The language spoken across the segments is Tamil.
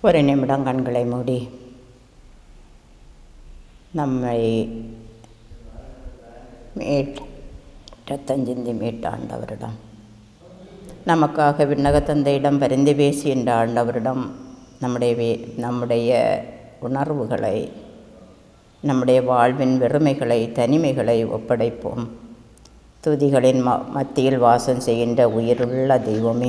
ஒரு நிமிடம் கண்களை மூடி நம்மை மீட் ரத்தஞ்சிந்தி மீட்ட ஆண்டவரிடம் நமக்காக விண்ணக தந்தையிடம் பரிந்து பேசுகின்ற ஆண்டவரிடம் நம்முடைய வே நம்முடைய உணர்வுகளை நம்முடைய வாழ்வின் வெறுமைகளை தனிமைகளை ஒப்படைப்போம் துதிகளின் ம மத்தியில் வாசம் செய்கின்ற உயிருள்ள தெய்வமே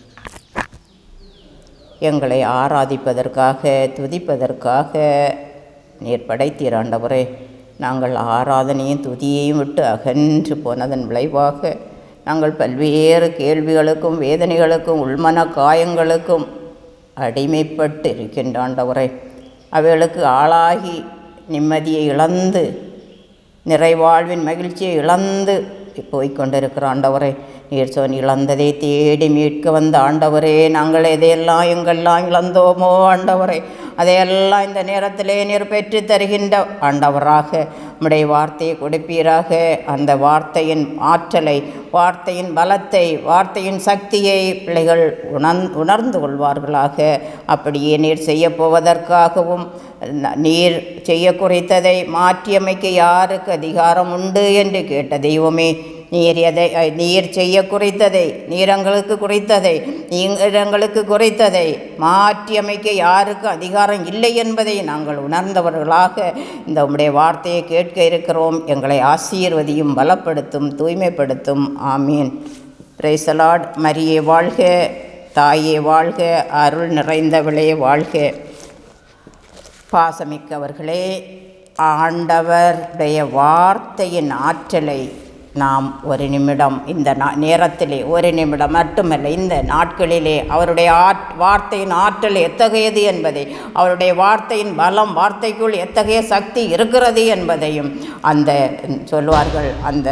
எங்களை ஆராதிப்பதற்காக துதிப்பதற்காக நீர் படைத்தீர் ஆண்டவரே நாங்கள் ஆராதனையும் துதியையும் விட்டு அகன்று போனதன் விளைவாக நாங்கள் பல்வேறு கேள்விகளுக்கும் வேதனைகளுக்கும் உள்மன காயங்களுக்கும் அடிமைப்பட்டு இருக்கின்ற ஆண்டவரே அவைகளுக்கு ஆளாகி நிம்மதியை இழந்து நிறைவாழ்வின் மகிழ்ச்சியை இழந்து போய்கொண்டிருக்கிற ஆண்டவரே நீர் சொன் இழந்ததை தேடி மீட்க வந்த ஆண்டவரே நாங்கள் எதையெல்லாம் எங்கெல்லாம் இழந்தோமோ ஆண்டவரே அதையெல்லாம் இந்த நேரத்திலே நீர் பெற்று தருகின்ற ஆண்டவராக உம்முடைய வார்த்தையை கொடுப்பீராக அந்த வார்த்தையின் ஆற்றலை வார்த்தையின் பலத்தை வார்த்தையின் சக்தியை பிள்ளைகள் உணர்ந் உணர்ந்து கொள்வார்களாக அப்படியே நீர் செய்ய போவதற்காகவும் நீர் செய்ய குறித்ததை மாற்றியமைக்க யாருக்கு அதிகாரம் உண்டு என்று கேட்ட தெய்வமே நீர் எதை நீர் செய்ய குறித்ததை நீர் எங்களுக்கு குறித்ததை நீங்கள் எங்களுக்கு குறித்ததை மாற்றியமைக்க யாருக்கு அதிகாரம் இல்லை என்பதை நாங்கள் உணர்ந்தவர்களாக இந்த உம்முடைய வார்த்தையை கேட்க இருக்கிறோம் எங்களை ஆசீர்வதியும் பலப்படுத்தும் தூய்மைப்படுத்தும் ஆமீன் பிரைசலாட் மரியே வாழ்க தாயே வாழ்க அருள் நிறைந்தவளே வாழ்க பாசமிக்கவர்களே ஆண்டவருடைய வார்த்தையின் ஆற்றலை நாம் ஒரு நிமிடம் இந்த நா நேரத்திலே ஒரு நிமிடம் மட்டுமல்ல இந்த நாட்களிலே அவருடைய ஆட் வார்த்தையின் ஆற்றல் எத்தகையது என்பதை அவருடைய வார்த்தையின் பலம் வார்த்தைக்குள் எத்தகைய சக்தி இருக்கிறது என்பதையும் அந்த சொல்வார்கள் அந்த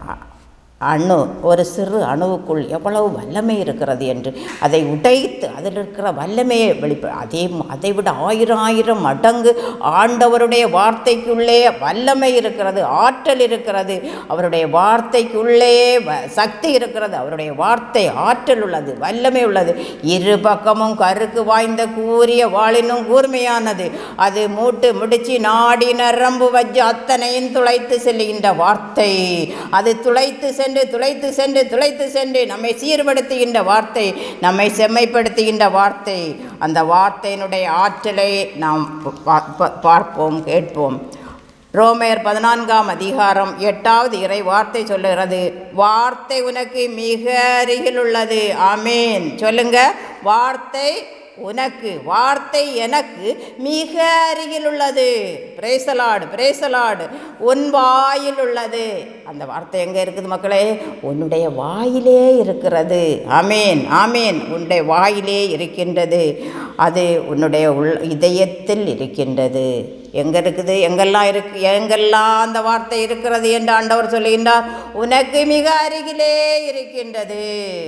அணு ஒரு சிறு அணுவுக்குள் எவ்வளவு வல்லமை இருக்கிறது என்று அதை உடைத்து அதில் இருக்கிற வல்லமையை வெளிப்ப அதே அதை விட ஆயிரம் ஆயிரம் மடங்கு ஆண்டவருடைய வார்த்தைக்குள்ளே வல்லமை இருக்கிறது ஆற்றல் இருக்கிறது அவருடைய வார்த்தைக்குள்ளே சக்தி இருக்கிறது அவருடைய வார்த்தை ஆற்றல் உள்ளது வல்லமை உள்ளது இரு பக்கமும் கருக்கு வாய்ந்த கூறிய வாளினும் கூர்மையானது அது மூட்டு முடிச்சு நாடி நரம்பு வச்சு அத்தனையும் துளைத்து செல்லுகின்ற வார்த்தை அது துளைத்து சென்று துளைத்து சென்று துளைத்து சென்று நம்மை சீர்படுத்துகின்ற வார்த்தை நம்மை செம்மைப்படுத்துகின்ற வார்த்தை அந்த வார்த்தையினுடைய ஆற்றலை நாம் பார்ப்போம் கேட்போம் ரோமையர் பதினான்காம் அதிகாரம் எட்டாவது இறை வார்த்தை சொல்லுகிறது வார்த்தை உனக்கு மிக அருகில் உள்ளது ஆமேன் சொல்லுங்க வார்த்தை உனக்கு வார்த்தை எனக்கு மிக அருகில் உள்ளது பிரேசலாடு பிரேசலாடு உன் வாயில் உள்ளது அந்த வார்த்தை எங்கே இருக்குது மக்களே உன்னுடைய வாயிலே இருக்கிறது ஆமேன் ஆமேன் உன்னுடைய வாயிலே இருக்கின்றது அது உன்னுடைய உள் இதயத்தில் இருக்கின்றது எங்கே இருக்குது எங்கெல்லாம் இருக்கு எங்கெல்லாம் அந்த வார்த்தை இருக்கிறது என்று ஆண்டவர் சொல்லுகின்றார் உனக்கு மிக அருகிலே இருக்கின்றது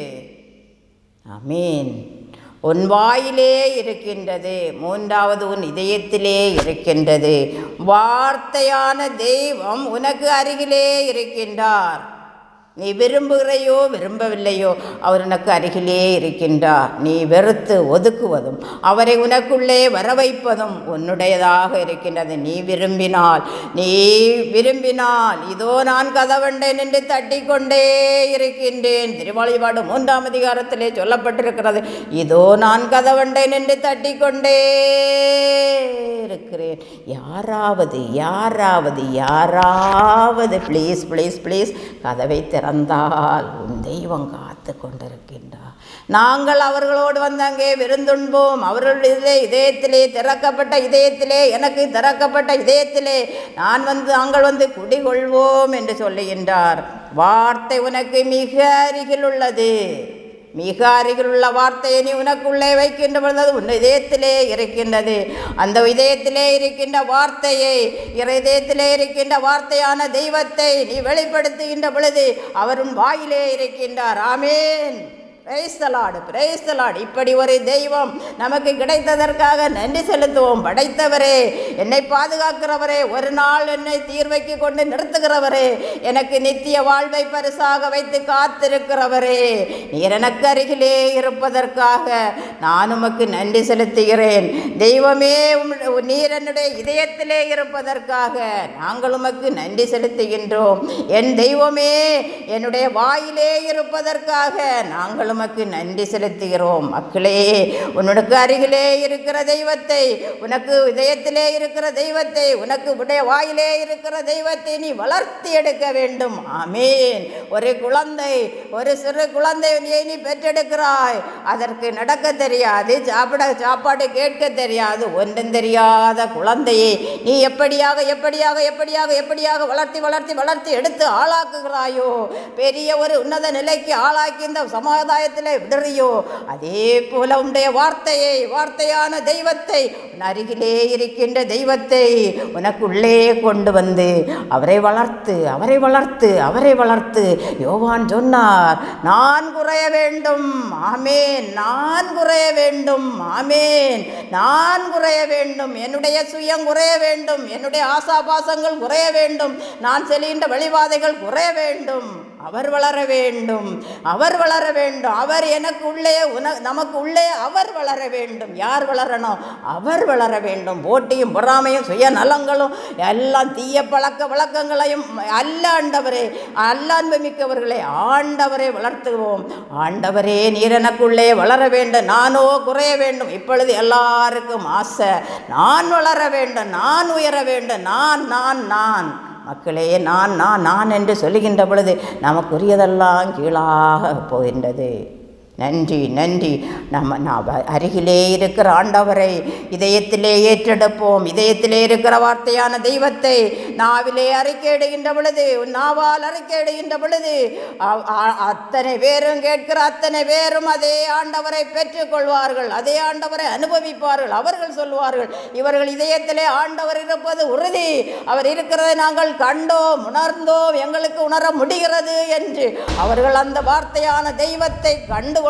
ஆமீன் உன் வாயிலே இருக்கின்றது மூன்றாவது உன் இதயத்திலே இருக்கின்றது வார்த்தையான தெய்வம் உனக்கு அருகிலே இருக்கின்றார் நீ விரும்புகிறையோ விரும்பவில்லையோ அவர் உனக்கு அருகிலே இருக்கின்றார் நீ வெறுத்து ஒதுக்குவதும் அவரை உனக்குள்ளே வர வைப்பதும் உன்னுடையதாக இருக்கின்றது நீ விரும்பினால் நீ விரும்பினால் இதோ நான் கதவண்டேன் என்று தட்டிக்கொண்டே இருக்கின்றேன் திருவாளிபாடு மூன்றாம் அதிகாரத்திலே சொல்லப்பட்டிருக்கிறது இதோ நான் கதவண்டேன் என்று தட்டிக்கொண்டே இருக்கிறேன் யாராவது யாராவது யாராவது ப்ளீஸ் ப்ளீஸ் ப்ளீஸ் கதவை திறந்தால் உன் தெய்வம் காத்து கொண்டிருக்கின்றார் நாங்கள் அவர்களோடு வந்து அங்கே விருந்துண்போம் அவர்களுடைய இதயத்திலே திறக்கப்பட்ட இதயத்திலே எனக்கு திறக்கப்பட்ட இதயத்திலே நான் வந்து நாங்கள் வந்து குடிகொள்வோம் என்று சொல்லுகின்றார் வார்த்தை உனக்கு மிக அருகில் உள்ளது மிக அருகில் உள்ள வார்த்தையை நீ உனக்குள்ளே வைக்கின்ற பொழுது அது உன் இதயத்திலே இருக்கின்றது அந்த இதயத்திலே இருக்கின்ற வார்த்தையை இதயத்திலே இருக்கின்ற வார்த்தையான தெய்வத்தை நீ வெளிப்படுத்துகின்ற பொழுது அவர் உன் வாயிலே இருக்கின்றார் ஆமேன் பிரைஸ்தலாடு பிரைஸ்தலாடு இப்படி ஒரு தெய்வம் நமக்கு கிடைத்ததற்காக நன்றி செலுத்துவோம் படைத்தவரே என்னை பாதுகாக்கிறவரே ஒரு நாள் என்னை தீர்வைக்கு கொண்டு நிறுத்துகிறவரே எனக்கு நித்திய வாழ்வை பரிசாக வைத்து காத்திருக்கிறவரே நீர் எனக்கு அருகிலே இருப்பதற்காக நான் உமக்கு நன்றி செலுத்துகிறேன் தெய்வமே உம் நீர் என்னுடைய இதயத்திலே இருப்பதற்காக நாங்கள் உமக்கு நன்றி செலுத்துகின்றோம் என் தெய்வமே என்னுடைய வாயிலே இருப்பதற்காக நாங்கள் உமக்கு நன்றி செலுத்துகிறோம் மக்களே உனக்கு அருகிலே இருக்கிற தெய்வத்தை உனக்கு இதயத்திலே இருக்கிற தெய்வத்தை உனக்கு உடைய வாயிலே இருக்கிற தெய்வத்தை நீ வளர்த்தி எடுக்க வேண்டும் ஆமீன் ஒரு குழந்தை ஒரு சிறு குழந்தை நீ நீ பெற்றெடுக்கிறாய் அதற்கு நடக்க தெரியாது சாப்பிட சாப்பாடு கேட்க தெரியாது ஒன்றும் தெரியாத குழந்தையை நீ எப்படியாக எப்படியாக எப்படியாக எப்படியாக வளர்த்தி வளர்த்தி வளர்த்தி எடுத்து ஆளாக்குகிறாயோ பெரிய ஒரு உன்னத நிலைக்கு ஆளாக்கி இந்த சமுதாயத்தில் விடுறியோ அதே போல உன்னுடைய வார்த்தையை வார்த்தையான தெய்வத்தை உன் அருகிலே இருக்கின்ற தெய்வத்தை உனக்குள்ளே கொண்டு வந்து அவரை வளர்த்து அவரை வளர்த்து அவரை வளர்த்து யோவான் சொன்னார் நான் குறைய வேண்டும் ஆமேன் நான் குறைய வேண்டும் ஆமேன் நான் குறைய வேண்டும் என்னுடைய சுயம் குறைய வேண்டும் என்னுடைய ஆசாபாசங்கள் குறைய வேண்டும் நான் செல்கின்ற வழிபாதைகள் குறைய வேண்டும் அவர் வளர வேண்டும் அவர் வளர வேண்டும் அவர் எனக்கு உள்ளே உன நமக்கு உள்ளே அவர் வளர வேண்டும் யார் வளரணும் அவர் வளர வேண்டும் போட்டியும் பொறாமையும் சுயநலங்களும் எல்லாம் தீய பழக்க வழக்கங்களையும் அல்ல ஆண்டவரே அல்ல அன்பு மிக்கவர்களே ஆண்டவரை வளர்த்துவோம் ஆண்டவரே நீர் எனக்குள்ளே வளர வேண்டும் நானோ குறைய வேண்டும் இப்பொழுது எல்லாருக்கும் ஆசை நான் வளர வேண்டும் நான் உயர வேண்டும் நான் நான் நான் மக்களே நான் நான் நான் என்று சொல்லுகின்ற பொழுது நமக்குரியதெல்லாம் கீழாக போகின்றது நன்றி நன்றி நம்ம நாம் அருகிலே இருக்கிற ஆண்டவரை இதயத்திலே ஏற்றெடுப்போம் இதயத்திலே இருக்கிற வார்த்தையான தெய்வத்தை நாவிலே அறிக்கையிடுகின்ற பொழுது நாவால் அறிக்கையிடுகின்ற பொழுது அ- அ- அத்தனை பேரும் கேட்கிற அத்தனை பேரும் அதே ஆண்டவரை பெற்றுக்கொள்வார்கள் அதே ஆண்டவரை அனுபவிப்பார்கள் அவர்கள் சொல்வார்கள் இவர்கள் இதயத்திலே ஆண்டவர் இருப்பது உறுதி அவர் இருக்கிறதை நாங்கள் கண்டோம் உணர்ந்தோம் எங்களுக்கு உணர முடிகிறது என்று அவர்கள் அந்த வார்த்தையான தெய்வத்தை கண்டுகொள்வார்கள்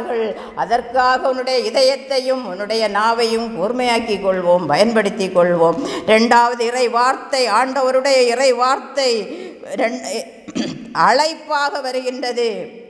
அதற்காக உன்னுடைய இதயத்தையும் உன்னுடைய நாவையும் கூர்மையாக்கி கொள்வோம் பயன்படுத்தி கொள்வோம் ரெண்டாவது இறை வார்த்தை ஆண்டவருடைய இறை வார்த்தை ரெண்டு அழைப்பாக வருகின்றது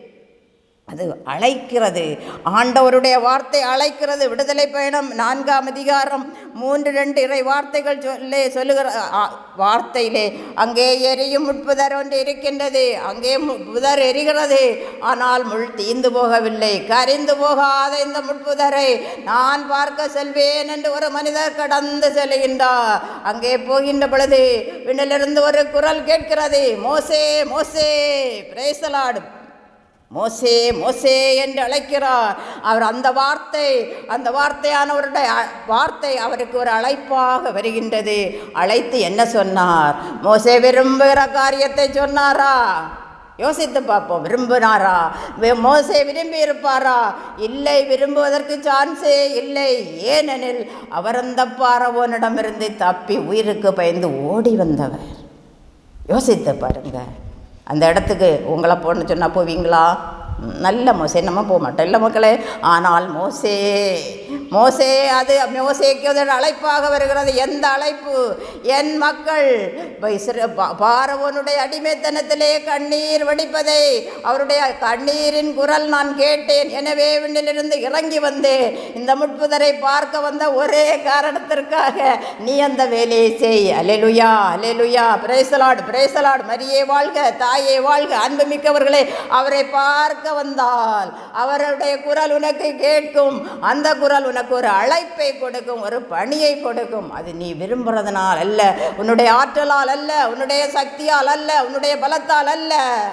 அது அழைக்கிறது ஆண்டவருடைய வார்த்தை அழைக்கிறது விடுதலை பயணம் நான்காம் அதிகாரம் மூன்று ரெண்டு இறை வார்த்தைகள் சொல்லே சொல்லுகிற ஆ, வார்த்தையிலே அங்கே எரியும் முட்புதர் ஒன்று இருக்கின்றது அங்கே மு- புதர் எரிகிறது ஆனால் முள் தீந்து போகவில்லை கரிந்து போகாத இந்த முட்புதரை நான் பார்க்க செல்வேன் என்று ஒரு மனிதர் கடந்து செல்கின்றார் அங்கே போகின்ற பொழுது விண்ணிலிருந்து ஒரு குரல் கேட்கிறது மோசே மோசே பிரேசலாடு மோசே மோசே என்று அழைக்கிறார் அவர் அந்த வார்த்தை அந்த வார்த்தையானவருடைய அ- வார்த்தை அவருக்கு ஒரு அழைப்பாக வருகின்றது அழைத்து என்ன சொன்னார் மோசே விரும்புகிற காரியத்தை சொன்னாரா யோசித்து பார்ப்போம் விரும்பினாரா வி- மோசே விரும்பி இருப்பாரா இல்லை விரும்புவதற்கு சான்ஸே இல்லை ஏனெனில் அவர் அந்த பாரவோனிடமிருந்து தப்பி உயிருக்கு பயந்து ஓடி வந்தவர் யோசித்து பாருங்க அந்த இடத்துக்கு உங்களை போன்னு சொன்னால் போவீங்களா ம், நல்ல மோசே நம்ம போக மாட்டோம் இல்லை மக்களே ஆனால் மோசே மோசே அது மோசேக்கு அது ஒரு அழைப்பாக வருகிறது எந்த அழைப்பு என் மக்கள் இப்ப இஸ்ர- பா- பார்வோனுடைய அடிமைத்தனத்திலே கண்ணீர் வடிப்பதை அவருடைய கண்ணீரின் குரல் நான் கேட்டேன் எனவே விண்ணிலிருந்து இறங்கி வந்தேன் இந்த முட்புதரை பார்க்க வந்த ஒரே காரணத்திற்காக நீ அந்த வேலையை செய் அலெலுயா அலெலுயா பிரேசலாடு பிரேசலாடு மரியே வாழ்க தாயே வாழ்க அன்புமிக்கவர்களே அவரை பார்க்க வந்தால் அவருடைய குரல் உனக்கு கேட்கும் அந்த குரல் உனக்கு ஒரு அழைப்பை கொடுக்கும் ஒரு பணியை கொடுக்கும் அது நீ விரும்புறதுனால் அல்ல உன்னுடைய ஆற்றலால் அல்ல உன்னுடைய சக்தியால் அல்ல உன்னுடைய பலத்தால் அல்ல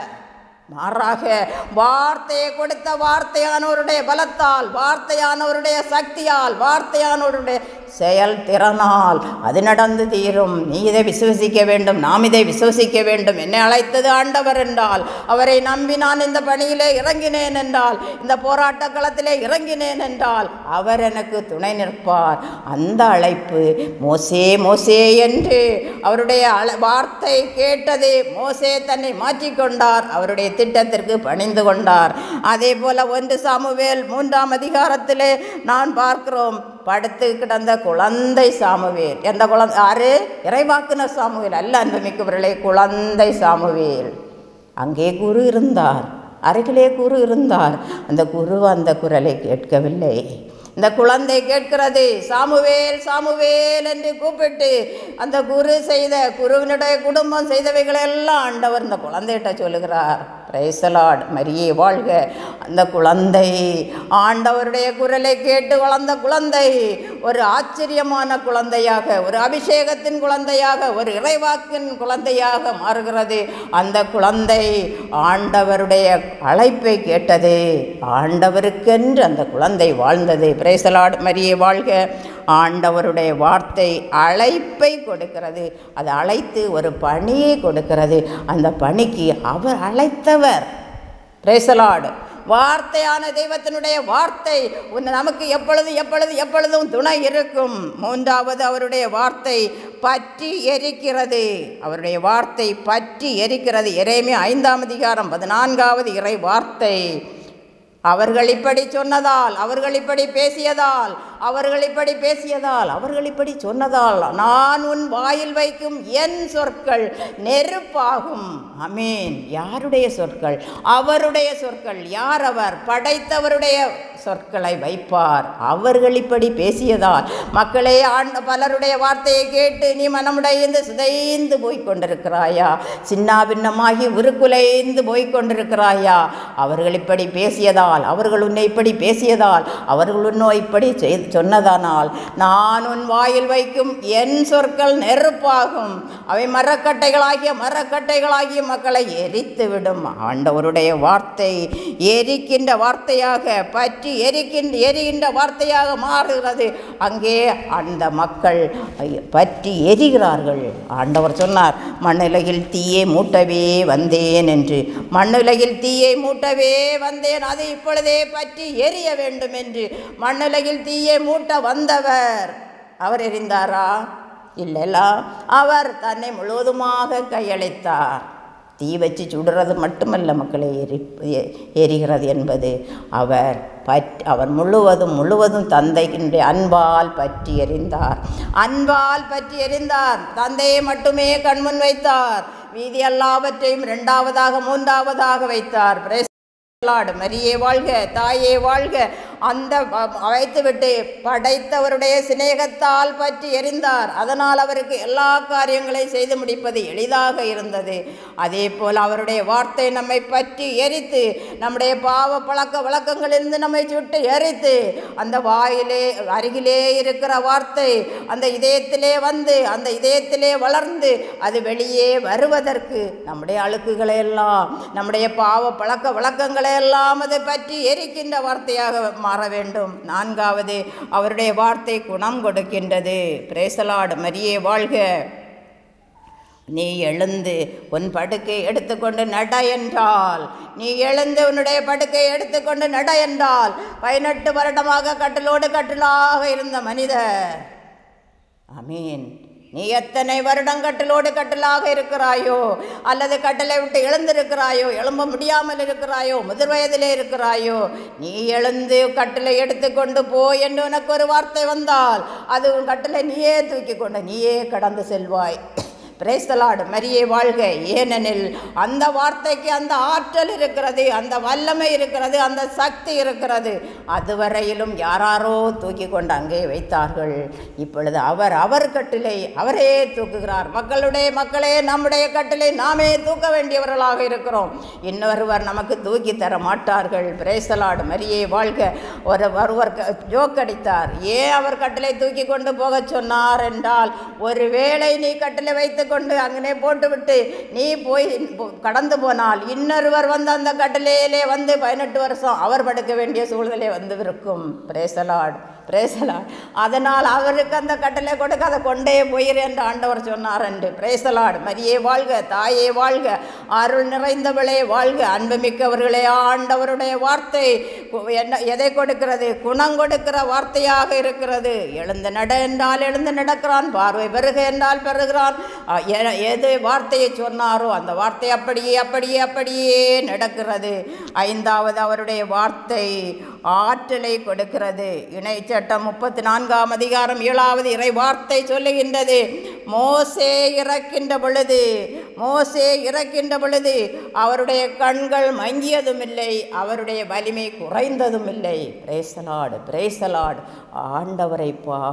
மாறாக வார்த்தையை கொடுத்த வார்த்தையானவருடைய பலத்தால் வார்த்தையானவருடைய சக்தியால் வார்த்தையானவருடைய செயல் திறனால் அது நடந்து தீரும் நீ இதை விசுவசிக்க வேண்டும் நாம் இதை விசுவசிக்க வேண்டும் என்னை அழைத்தது ஆண்டவர் என்றால் அவரை நம்பி நான் இந்த பணியிலே இறங்கினேன் என்றால் இந்த போராட்ட களத்திலே இறங்கினேன் என்றால் அவர் எனக்கு துணை நிற்பார் அந்த அழைப்பு மோசே மோசே என்று அவருடைய அழ வார்த்தை கேட்டது மோசே தன்னை மாற்றிக்கொண்டார் அவருடைய திட்டத்திற்கு பணிந்து கொண்டார் அதே போல ஒன்று சாமுவேல் மூன்றாம் அதிகாரத்திலே நான் பார்க்கிறோம் படுத்து கிடந்த குழந்தை சாமுவேல் எந்த குழந்தை யாரு இறைவாக்குனர் சாமுவேல் அல்ல அன்புமிக்கவர்களே குழந்தை சாமுவேல் அங்கே குரு இருந்தார் அருகிலே குரு இருந்தார் அந்த குரு அந்த குரலை கேட்கவில்லை இந்த குழந்தை கேட்கிறது சாமுவேல் சாமுவேல் என்று கூப்பிட்டு அந்த குரு செய்த குருவினுடைய குடும்பம் செய்தவைகளை எல்லாம் ஆண்டவர் இந்த குழந்தைகிட்ட சொல்லுகிறார் பிரைசலாட் மரியே வாழ்க அந்த குழந்தை ஆண்டவருடைய குரலை கேட்டு வளர்ந்த குழந்தை ஒரு ஆச்சரியமான குழந்தையாக ஒரு அபிஷேகத்தின் குழந்தையாக ஒரு இறைவாக்கின் குழந்தையாக மாறுகிறது அந்த குழந்தை ஆண்டவருடைய அழைப்பை கேட்டது ஆண்டவருக்கென்று அந்த குழந்தை வாழ்ந்தது பிரேசலாட் மரியே வாழ்க ஆண்டவருடைய வார்த்தை அழைப்பை கொடுக்கிறது அது அழைத்து ஒரு பணியை கொடுக்கிறது அந்த பணிக்கு அவர் அழைத்தவர் பிரேசலாடு வார்த்தையான தெய்வத்தினுடைய வார்த்தை உன் நமக்கு எப்பொழுது எப்பொழுது எப்பொழுதும் துணை இருக்கும் மூன்றாவது அவருடைய வார்த்தை பற்றி எரிக்கிறது அவருடைய வார்த்தை பற்றி எரிக்கிறது இறைமே ஐந்தாம் அதிகாரம் பதினான்காவது இறை வார்த்தை அவர்கள் இப்படி சொன்னதால் அவர்கள் இப்படி பேசியதால் அவர்கள் இப்படி பேசியதால் அவர்கள் இப்படி சொன்னதால் நான் உன் வாயில் வைக்கும் என் சொற்கள் நெருப்பாகும் அமீன் யாருடைய சொற்கள் அவருடைய சொற்கள் யார் அவர் படைத்தவருடைய சொற்களை வைப்பார் அவர்கள் இப்படி பேசியதால் மக்களே ஆண்ட பலருடைய வார்த்தையை கேட்டு நீ மனமுடைந்து சிதைந்து போய்க் கொண்டிருக்கிறாயா சின்னாபின்னமாகி உருக்குலைந்து போய்க் கொண்டிருக்கிறாயா அவர்கள் இப்படி பேசியதால் அவர்கள் உன்னை இப்படி பேசியதால் அவர்கள் உன்னை இப்படி செய் சொன்னதானால் நான் உன் வாயில் வைக்கும் என் சொற்கள் நெருப்பாகும் அவை மரக்கட்டைகளாகிய மரக்கட்டைகளாகிய மக்களை எரித்துவிடும் ஆண்டவருடைய வார்த்தை எரிக்கின்ற வார்த்தையாக பற்றி எரிக்கின்ற எரிகின்ற வார்த்தையாக மாறுகிறது அங்கே அந்த மக்கள் பற்றி எரிகிறார்கள் ஆண்டவர் சொன்னார் மண்ணுலகில் தீயை மூட்டவே வந்தேன் என்று மண்ணுலகில் தீயை மூட்டவே வந்தேன் அது இப்பொழுதே பற்றி எரிய வேண்டும் என்று மண்ணுலகில் தீயை மூட்ட வந்தவர் அவர் எரிந்தாரா இல்லைல்ல அவர் தன்னை முழுவதுமாக கையளித்தார் தீ வச்சு சுடுறது மட்டுமல்ல மக்களை எரி எ- எரிகிறது என்பது அவர் பற் அவர் முழுவதும் முழுவதும் தந்தையினுடைய அன்பால் பற்றி எறிந்தார் அன்பால் பற்றி எறிந்தார் தந்தையை மட்டுமே கண்முன் வைத்தார் மீதி எல்லாவற்றையும் இரண்டாவதாக மூன்றாவதாக வைத்தார் Praise லார்டு மரியே வாழ்க தாயே வாழ்க அந்த வ- வைத்துவிட்டு படைத்தவருடைய சிநேகத்தால் பற்றி எறிந்தார் அதனால் அவருக்கு எல்லா காரியங்களையும் செய்து முடிப்பது எளிதாக இருந்தது அதே போல் அவருடைய வார்த்தை நம்மை பற்றி எரித்து நம்முடைய பாவ பழக்க வழக்கங்களிலிருந்து நம்மை சுட்டு எரித்து அந்த வாயிலே அருகிலே இருக்கிற வார்த்தை அந்த இதயத்திலே வந்து அந்த இதயத்திலே வளர்ந்து அது வெளியே வருவதற்கு நம்முடைய அழுக்குகளை எல்லாம் நம்முடைய பாவ பழக்க வழக்கங்களை எல்லாம் அதை பற்றி எரிக்கின்ற வார்த்தையாக மாற வேண்டும் நான்காவது அவருடைய வார்த்தை குணம் கொடுக்கின்றது பிரேசலாடு மரியே வாழ்க நீ எழுந்து உன் படுக்கை எடுத்துக்கொண்டு நட என்றால் நீ எழுந்து உன்னுடைய படுக்கை எடுத்துக்கொண்டு நட என்றால் பதினெட்டு வருடமாக கட்டிலோடு கட்டிலாக இருந்த மனிதர் அமீன் நீ எத்தனை வருடம் கட்டிலோடு கட்டிலாக இருக்கிறாயோ அல்லது கட்டிலை விட்டு எழுந்திருக்கிறாயோ எழும்ப முடியாமல் இருக்கிறாயோ முதிர் வயதிலே இருக்கிறாயோ நீ எழுந்து கட்டிலை எடுத்துக்கொண்டு போ என்று உனக்கு ஒரு வார்த்தை வந்தால் அது உன் கட்டிலை நீயே தூக்கி கொண்டு நீயே கடந்து செல்வாய் பிரேசலாடு மரியே வாழ்க ஏனெனில் அந்த வார்த்தைக்கு அந்த ஆற்றல் இருக்கிறது அந்த வல்லமை இருக்கிறது அந்த சக்தி இருக்கிறது அதுவரையிலும் யாராரோ தூக்கி கொண்டு அங்கே வைத்தார்கள் இப்பொழுது அவர் அவர் கட்டிலை அவரே தூக்குகிறார் மக்களுடைய மக்களே நம்முடைய கட்டிலை நாமே தூக்க வேண்டியவர்களாக இருக்கிறோம் இன்னொருவர் நமக்கு தூக்கி தர மாட்டார்கள் பிரேசலாடு மரியே வாழ்க ஒரு ஒருவர் க- ஜோக் அடித்தார் ஏன் அவர் கட்டிலை தூக்கி கொண்டு போகச் சொன்னார் என்றால் ஒருவேளை நீ கட்டிலை வைத்துக்கொண்டு அங்கனே போட்டுவிட்டு நீ போய் போ- கடந்து போனால் இன்னொருவர் வந்து அந்த கட்டிலையிலே வந்து பதினெட்டு வருஷம் அவர் படுக்க வேண்டிய சூழ்நிலை வந்து இருக்கும் பிரேசலாட் பிரேசலாட் அதனால் அவருக்கு அந்த கட்டளை கொடுக்க அதை கொண்டே போயிரு என்று ஆண்டவர் சொன்னார் என்று பிரேசலாட் மரியே வாழ்க தாயே வாழ்க அருள் நிறைந்தவளே வாழ்க அன்புமிக்கவர்களே ஆண்டவருடைய வார்த்தை கு- என்ன எதை கொடுக்கிறது குணம் கொடுக்கிற வார்த்தையாக இருக்கிறது எழுந்து நட என்றால் எழுந்து நடக்கிறான் பார்வை பெருக என்றால் பெறுகிறான் அ, எ- எது வார்த்தையை சொன்னாரோ அந்த வார்த்தை அப்படியே அப்படியே அப்படியே நடக்கிறது ஐந்தாவது அவருடைய வார்த்தை ஆற்றலை கொடுக்கிறது இணை சட்டம் முப்பத்தி நான்காம் அதிகாரம் ஏழாவது இறை வார்த்தை சொல்லுகின்றது மோசே இறக்கின்ற பொழுது மோசே இறக்கின்ற பொழுது அவருடைய கண்கள் மங்கியதும் இல்லை அவருடைய வலிமை குறைந்ததும் இல்லை பிரேசலாடு பிரேசலாடு ஆண்டவரை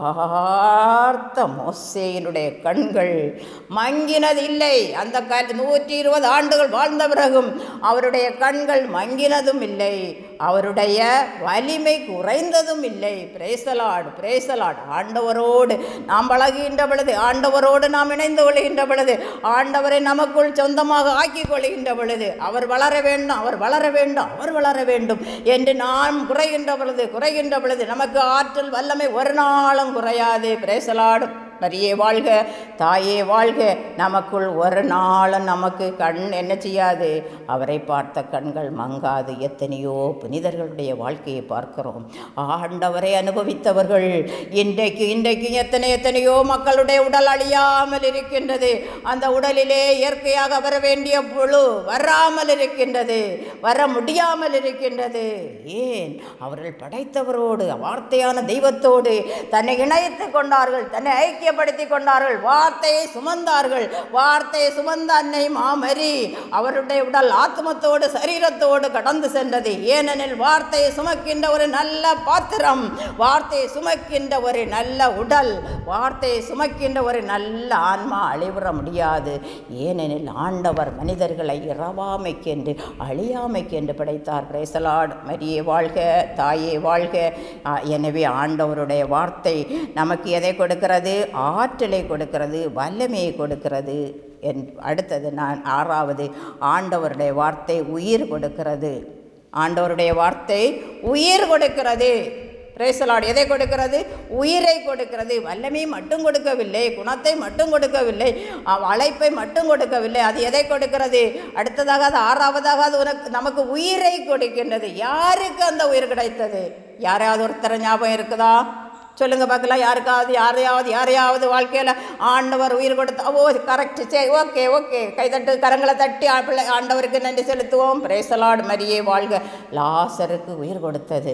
பார்த்த மோசேயினுடைய கண்கள் மங்கினது இல்லை அந்த க நூற்றி இருபது ஆண்டுகள் வாழ்ந்த பிறகும் அவருடைய கண்கள் மங்கினதும் இல்லை அவருடைய வலிமை குறைந்ததும் இல்லை பிரேசலாடு பிரேசலாடு ஆண்டவரோடு நாம் பழகுகின்ற பொழுது ஆண்டவரோடு நாம் இணைந்து கொள்கின்ற பொழுது ஆண்டவரை நமக்குள் சொந்தமாக ஆக்கிக் கொள்கின்ற பொழுது அவர் வளர வேண்டும் அவர் வளர வேண்டும் அவர் வளர வேண்டும் என்று நாம் குறைகின்ற பொழுது குறைகின்ற பொழுது நமக்கு ஆற்றல் வல்லமை ஒரு நாளும் குறையாது பிரேசலாடும் மரியே வாழ்க தாயே வாழ்க நமக்குள் ஒரு நாளும் நமக்கு கண் என்ன செய்யாது அவரை பார்த்த கண்கள் மங்காது எத்தனையோ புனிதர்களுடைய வாழ்க்கையை பார்க்கிறோம் ஆண்டவரை அனுபவித்தவர்கள் இன்றைக்கு இன்றைக்கு எத்தனை எத்தனையோ மக்களுடைய உடல் அழியாமல் இருக்கின்றது அந்த உடலிலே இயற்கையாக வர வேண்டிய புழு வராமல் இருக்கின்றது வர முடியாமல் இருக்கின்றது ஏன் அவர்கள் படைத்தவரோடு வார்த்தையான தெய்வத்தோடு தன்னை இணைத்துக் கொண்டார்கள் தன்னை ஐக்கியப்படுத்தி கொண்டார்கள் வார்த்தையை சுமந்தார்கள் வார்த்தையை சுமந்த அன்னை மாமரி அவருடைய உடல் ஆத்மத்தோடு சரீரத்தோடு கடந்து சென்றது ஏனெனில் வார்த்தையை சுமக்கின்ற ஒரு நல்ல பாத்திரம் வார்த்தையை சுமக்கின்ற ஒரு நல்ல உடல் வார்த்தையை சுமக்கின்ற ஒரு நல்ல ஆன்மா அழிவுற முடியாது ஏனெனில் ஆண்டவர் மனிதர்களை இரவாமைக்கென்று அழியாமைக்கென்று படைத்தார் பிரேசலாட் மரியே வாழ்க தாயே வாழ்க ஆ, எனவே ஆண்டவருடைய வார்த்தை நமக்கு எதை கொடுக்கிறது ஆற்றலை கொடுக்கிறது வல்லமையை கொடுக்கிறது என் அடுத்தது நான் ஆறாவது ஆண்டவருடைய வார்த்தை உயிர் கொடுக்கிறது ஆண்டவருடைய வார்த்தை உயிர் கொடுக்கிறது பிரேசலாடு எதை கொடுக்கிறது உயிரை கொடுக்கிறது வல்லமை மட்டும் கொடுக்கவில்லை குணத்தை மட்டும் கொடுக்கவில்லை அவ் அழைப்பை மட்டும் கொடுக்கவில்லை அது எதை கொடுக்கிறது அடுத்ததாக அது ஆறாவதாக அது உனக்கு நமக்கு உயிரை கொடுக்கின்றது யாருக்கு அந்த உயிர் கிடைத்தது யாராவது ஒருத்தர் ஞாபகம் இருக்குதா சொல்லுங்க பார்க்கலாம் யாருக்காவது யாரையாவது யாரையாவது வாழ்க்கையில் ஆண்டவர் உயிர் கொடுத்தா ஓ கரெக்ட் சரி ஓகே ஓகே கைதட்டு கரங்களை தட்டி ஆ- பிள்ளை ஆண்டவருக்கு நன்றி செலுத்துவோம் பிரேசலாடு மரியே வாழ்க லாசருக்கு உயிர் கொடுத்தது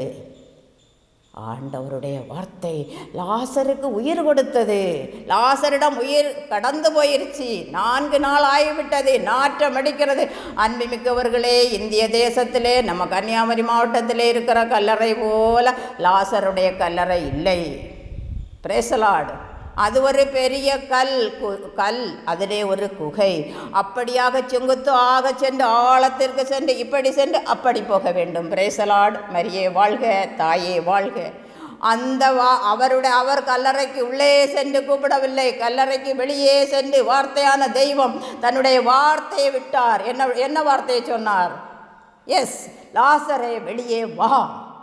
ஆண்டவருடைய வார்த்தை லாசருக்கு உயிர் கொடுத்தது லாசரிடம் உயிர் கடந்து போயிருச்சு நான்கு நாள் ஆகிவிட்டது நாற்றம் அடிக்கிறது அன்புமிக்கவர்களே இந்திய தேசத்திலே நம்ம கன்னியாகுமரி மாவட்டத்திலே இருக்கிற கல்லறை போல லாசருடைய கல்லறை இல்லை பிரேசலாடு அது ஒரு பெரிய கல் கு- கல் அதிலே ஒரு குகை அப்படியாக செங்குத்து ஆக சென்று ஆழத்திற்கு சென்று இப்படி சென்று அப்படி போக வேண்டும் பிரேசலாட் மரியே வாழ்க தாயே வாழ்க அந்த வா அவருடைய அவர் கல்லறைக்கு உள்ளே சென்று கூப்பிடவில்லை கல்லறைக்கு வெளியே சென்று வார்த்தையான தெய்வம் தன்னுடைய வார்த்தையை விட்டார் என்ன என்ன வார்த்தையை சொன்னார் எஸ் லாசரே வெளியே வா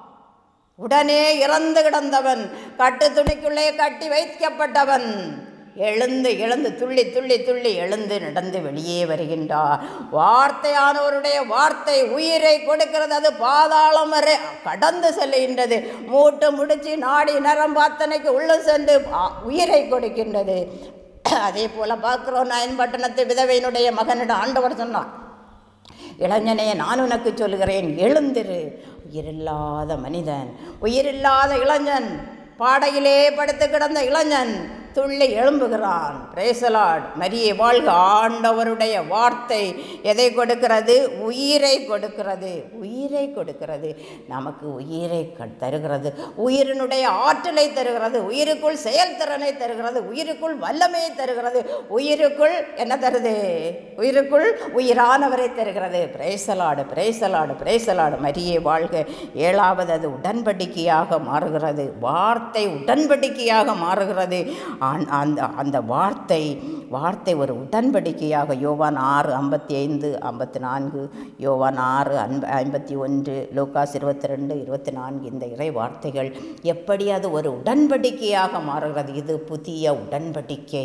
உடனே இறந்து கிடந்தவன் கட்டு துணிக்குள்ளே கட்டி வைக்கப்பட்டவன் எழுந்து எழுந்து துள்ளி துள்ளி துள்ளி எழுந்து நடந்து வெளியே வருகின்றார் வார்த்தையானவருடைய வார்த்தை உயிரை கொடுக்கிறது அது பாதாளம் வரை கடந்து செல்கின்றது மூட்டு முடிச்சு நாடி நரம்பு அத்தனைக்கு உள்ள சென்று ஆ- உயிரை கொடுக்கின்றது அதே போல பார்க்கிறோம் நயன்பட்டணத்து விதவையினுடைய மகனிடம் ஆண்டவர் சொன்னார் இளைஞனே நான் உனக்கு சொல்கிறேன் எழுந்திரு உயிரில்லாத மனிதன் உயிரில்லாத இளைஞன் பாடையிலே படுத்து கிடந்த இளைஞன் துள்ளி எழும்புகிறான் பிரேசலாட் மரியே வாழ்க ஆண்டவருடைய வார்த்தை எதை கொடுக்கிறது உயிரை கொடுக்கிறது உயிரை கொடுக்கிறது நமக்கு உயிரை க- தருகிறது உயிரினுடைய ஆற்றலை தருகிறது உயிருக்குள் செயல்திறனை தருகிறது உயிருக்குள் வல்லமையை தருகிறது உயிருக்குள் என்ன தருது உயிருக்குள் உயிரானவரை தருகிறது பிரேசலாடு பிரேசலாடு பிரேசலாடு மரியே வாழ்க ஏழாவது அது உடன்படிக்கையாக மாறுகிறது வார்த்தை உடன்படிக்கையாக மாறுகிறது ஆன்- அந்த அந்த வார்த்தை வார்த்தை ஒரு உடன்படிக்கையாக யோவான் ஆறு ஐம்பத்தி ஐந்து ஐம்பத்தி நான்கு யோவான் ஆறு அன்ப ஐம்பத்தி ஒன்று லூக்காஸ் இருபத்தி ரெண்டு இருபத்தி நான்கு இந்த இறை வார்த்தைகள் எப்படி அது ஒரு உடன்படிக்கையாக மாறுகிறது இது புதிய உடன்படிக்கை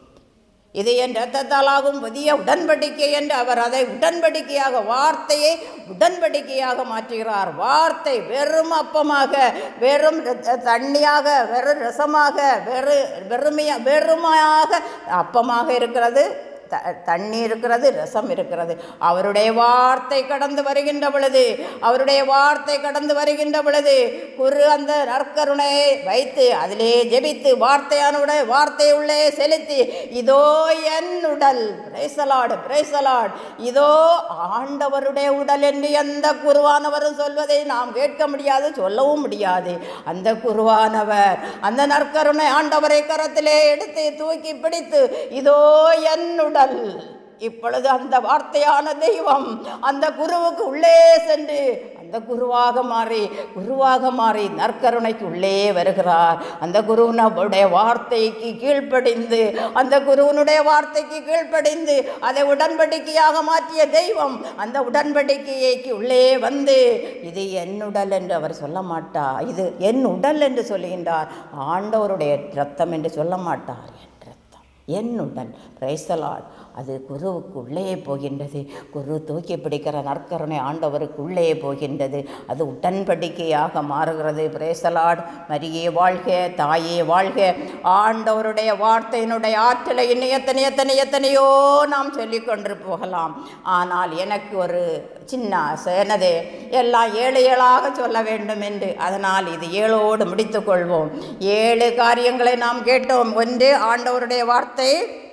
இது என் இரத்தத்தாலாகும் புதிய உடன்படிக்கை என்று அவர் அதை உடன்படிக்கையாக வார்த்தையை உடன்படிக்கையாக மாற்றுகிறார் வார்த்தை வெறும் அப்பமாக வெறும் ர- தண்ணியாக வெறும் ரசமாக வெறு வெறுமையா வெறுமையாக அப்பமாக இருக்கிறது த தண்ணி இருக்கிறது ரசம் இருக்கிறது அவருடைய வார்த்தை கடந்து வருகின்ற பொழுது அவருடைய வார்த்தை கடந்து வருகின்ற பொழுது குரு அந்த நற்கருணையை வைத்து அதிலே ஜெபித்து வார்த்தையானுடைய வார்த்தை உள்ளே செலுத்தி இதோ என் உடல் பிரேசலாடு பிரேசலாட் இதோ ஆண்டவருடைய உடல் என்று எந்த குருவானவரும் சொல்வதை நாம் கேட்க முடியாது சொல்லவும் முடியாது அந்த குருவானவர் அந்த நற்கருணை ஆண்டவரை கரத்திலே எடுத்து தூக்கி பிடித்து இதோ என் உடல் இப்பொழுது அந்த வார்த்தையான தெய்வம் அந்த குருவுக்கு உள்ளே சென்று அந்த குருவாக மாறி குருவாக மாறி நற்கருணைக்கு உள்ளே வருகிறார் அந்த குருவனுடைய வார்த்தைக்கு கீழ்ப்படிந்து அந்த குருவனுடைய வார்த்தைக்கு கீழ்ப்படிந்து அதை உடன்படிக்கையாக மாற்றிய தெய்வம் அந்த உடன்படிக்கைக்கு உள்ளே வந்து இது என் உடல் என்று அவர் சொல்ல மாட்டார் இது என் உடல் என்று சொல்லுகின்றார் ஆண்டவருடைய ரத்தம் என்று சொல்ல மாட்டார் என் ரத்தம் என் உடல் பிரைசலால் அது குருவுக்கு உள்ளே போகின்றது குரு தூக்கி பிடிக்கிற நற்கருணை ஆண்டவருக்கு உள்ளே போகின்றது அது உடன்படிக்கையாக மாறுகிறது பிரேசலாட் மரியே வாழ்க தாயே வாழ்க ஆண்டவருடைய வார்த்தையினுடைய ஆற்றலை இன்னும் எத்தனை எத்தனை எத்தனையோ நாம் சொல்லிக் கொண்டு போகலாம் ஆனால் எனக்கு ஒரு சின்ன ஆசை என்னது எல்லாம் ஏழு ஏழாக சொல்ல வேண்டும் என்று அதனால் இது ஏழோடு முடித்துக்கொள்வோம் ஏழு காரியங்களை நாம் கேட்டோம் ஒன்று ஆண்டவருடைய வார்த்தை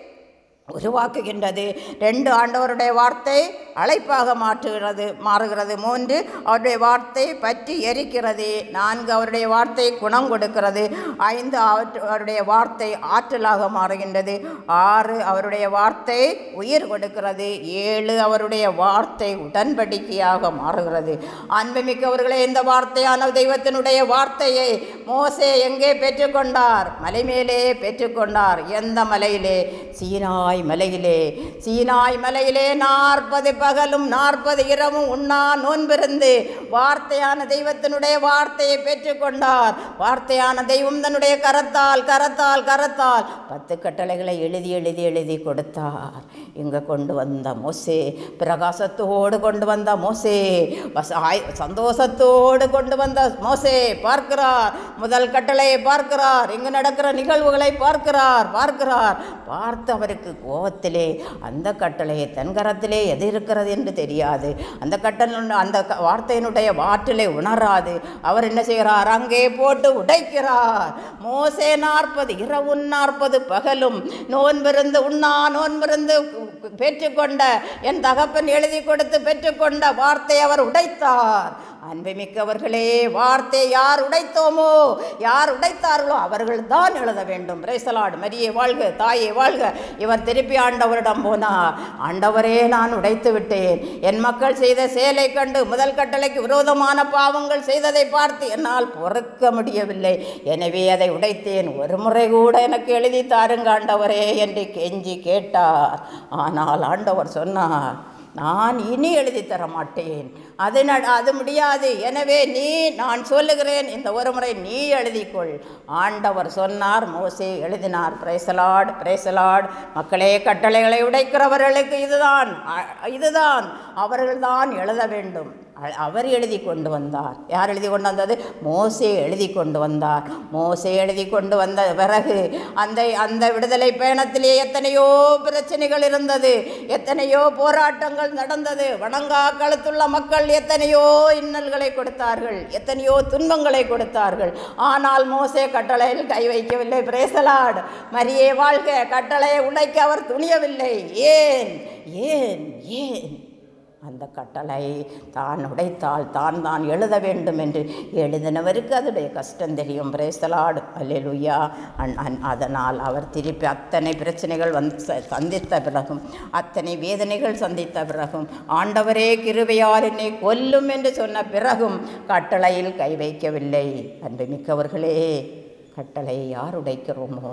உருவாக்குகின்றது ரெண்டு ஆண்டவருடைய வார்த்தை அழைப்பாக மாற்றுகிறது மாறுகிறது மூன்று அவருடைய வார்த்தை பற்றி எரிக்கிறது நான்கு அவருடைய வார்த்தை குணம் கொடுக்கிறது ஐந்து அவற்று- அவருடைய வார்த்தை ஆற்றலாக மாறுகின்றது ஆறு அவருடைய வார்த்தை உயிர் கொடுக்கிறது ஏழு அவருடைய வார்த்தை உடன்படிக்கையாக மாறுகிறது அன்புமிக்கவர்களே இந்த வார்த்தையான தெய்வத்தினுடைய வார்த்தையை மோசே எங்கே பெற்றுக்கொண்டார் மலை மேலே பெற்றுக்கொண்டார் எந்த மலையிலே சீனாய் மலையிலே சீனாய் மலையிலே நாற்பது பகலும் நாற்பது இரவும் உண்ணா நோன்பிருந்து வார்த்தையான தெய்வத்தினுடைய வார்த்தையை பெற்றுக்கொண்டார் வார்த்தையான தெய்வம் தன்னுடைய கரத்தால் கரத்தால் கரத்தால் பத்து கட்டளைகளை எழுதி எழுதி எழுதி கொடுத்தார் இங்கே கொண்டு வந்த மோசே பிரகாசத்தோடு கொண்டு வந்த மோசே வச- ஆய்- சந்தோஷத்தோடு கொண்டு வந்த மோசே பார்க்கிறார் முதல் கட்டளையை பார்க்கிறார் இங்கு நடக்கிற நிகழ்வுகளை பார்க்கிறார் பார்க்கிறார் பார்த்து அவருக்கு கோபத்திலே அந்த கட்டளையை தன் கரத்திலே எது இருக்கிறது என்று தெரியாது அந்த கட்டளை அந்த க- வார்த்தையினுடைய வாற்றிலே உணராது அவர் என்ன செய்கிறார் அங்கே போட்டு உடைக்கிறார் மோசே நாற்பது இரவு நாற்பது பகலும் நோன்பிருந்து உண்ணா நோன்பிருந்து பெற்றுக்கொண்ட என் தகப்பன் எழுதி கொடுத்து பெற்றுக்கொண்ட வார்த்தை அவர் உடைத்தார் அன்புமிக்கவர்களே வார்த்தை யார் உடைத்தோமோ யார் உடைத்தார்களோ அவர்கள் தான் எழுத வேண்டும் பிரேசலாடு மரியே வாழ்க தாயே வாழ்க இவர் திருப்பி ஆண்டவரிடம் போனார் ஆண்டவரே நான் உடைத்து விட்டேன் என் மக்கள் செய்த செயலை கண்டு முதல் கட்டளைக்கு விரோதமான பாவங்கள் செய்ததை பார்த்து என்னால் பொறுக்க முடியவில்லை எனவே அதை உடைத்தேன் ஒரு முறை கூட எனக்கு எழுதி தாருங்க ஆண்டவரே என்று கெஞ்சி கேட்டார் ஆனால் ஆண்டவர் சொன்னார் நான் இனி எழுதி தர மாட்டேன் அது ந அது முடியாது எனவே நீ நான் சொல்லுகிறேன் இந்த ஒரு முறை நீ எழுதிக்கொள் ஆண்டவர் சொன்னார் மோசே எழுதினார் பிரேசலாட் பிரேசலாட் மக்களே கட்டளைகளை உடைக்கிறவர்களுக்கு இதுதான் அ- இதுதான் அவர்கள்தான் எழுத வேண்டும் அ- அவர் எழுதி கொண்டு வந்தார் யார் எழுதி கொண்டு வந்தது மோசே எழுதி கொண்டு வந்தார் மோசே எழுதி கொண்டு வந்த பிறகு அந்த அந்த விடுதலை பயணத்திலே எத்தனையோ பிரச்சனைகள் இருந்தது எத்தனையோ போராட்டங்கள் நடந்தது வணங்கா கழுத்துள்ள மக்கள் எத்தனையோ இன்னல்களை கொடுத்தார்கள் எத்தனையோ துன்பங்களை கொடுத்தார்கள் ஆனால் மோசே கட்டளையில் கை வைக்கவில்லை பிரேசலாட் மரியே வாழ்க கட்டளையை உடைக்க அவர் துணியவில்லை ஏன் ஏன் ஏன் அந்த கட்டளை தான் உடைத்தால் தான் தான் எழுத வேண்டும் என்று எழுதினவருக்கு அதனுடைய கஷ்டம் தெரியும் பிரேசலாடு அல்லேலுயா அன் அன் அதனால் அவர் திருப்பி அத்தனை பிரச்சனைகள் வந்து ச- சந்தித்த பிறகும் அத்தனை வேதனைகள் சந்தித்த பிறகும் ஆண்டவரே கிருபையால் என்னை கொல்லும் என்று சொன்ன பிறகும் கட்டளையில் கை வைக்கவில்லை அன்புமிக்கவர்களே கட்டளை யார் உடைக்கிறோமோ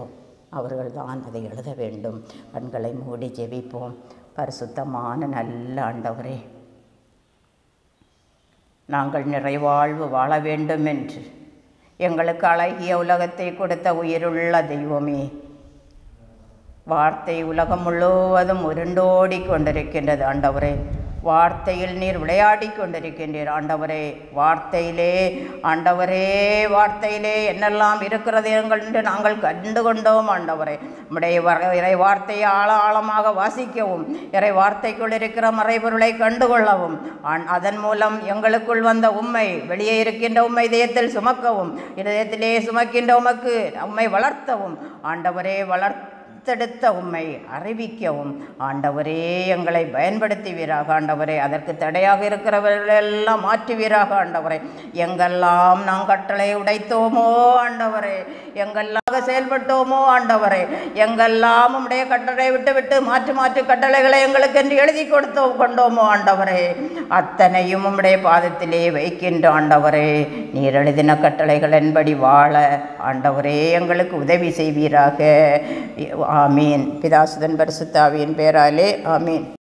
அவர்கள்தான் அதை எழுத வேண்டும் கண்களை மூடி ஜெபிப்போம் பரிசுத்தமான நல்ல ஆண்டவரே நாங்கள் நிறைவாழ்வு வாழ வேண்டும் என்று எங்களுக்கு அழகிய உலகத்தை கொடுத்த உயிருள்ள தெய்வமே வார்த்தை உலகம் முழுவதும் உருண்டோடி கொண்டிருக்கின்றது ஆண்டவரே வார்த்தையில் நீர் விளையாடி கொண்டிருக்கின்றீர் ஆண்டவரே வார்த்தையிலே ஆண்டவரே வார்த்தையிலே என்னெல்லாம் இருக்கிறது என்று நாங்கள் கண்டு கொண்டோம் ஆண்டவரே நம்முடைய வர- இறை வார்த்தையை ஆழ ஆழமாக வாசிக்கவும் இறை வார்த்தைக்குள் இருக்கிற மறைபொருளை கண்டுகொள்ளவும் ஆன்- அதன் மூலம் எங்களுக்குள் வந்த உண்மை வெளியே இருக்கின்ற உண்மை இதயத்தில் சுமக்கவும் இதயத்திலே சுமக்கின்ற உமக்கு உம்மை வளர்த்தவும் ஆண்டவரே வளர்த்த தடுத்த உம்மை அறிவிக்கவும் ஆண்டவரே எங்களை பயன்படுத்துவீராக ஆண்டவரே அதற்கு தடையாக இருக்கிறவர்களெல்லாம் மாற்றுவீராக ஆண்டவரே எங்கெல்லாம் நாம் கட்டளை உடைத்தோமோ ஆண்டவரே எங்கெல்லாம் செயல்பட்டோமோ ஆண்டவரே எங்கெல்லாம் உம்முடைய கட்டளை விட்டு விட்டு மாற்று மாற்று கட்டளைகளை எங்களுக்கு என்று எழுதி கொடுத்தோம் கொண்டோமோ ஆண்டவரே அத்தனையும் உம்முடைய பாதத்திலே வைக்கின்ற ஆண்டவரே நீர் எழுதின கட்டளைகள் என்படி வாழ ஆண்டவரே எங்களுக்கு உதவி செய்வீராக ஆமீன் பிதாசுதன் பரிசுத்தாவியின் பேராலே ஆமீன்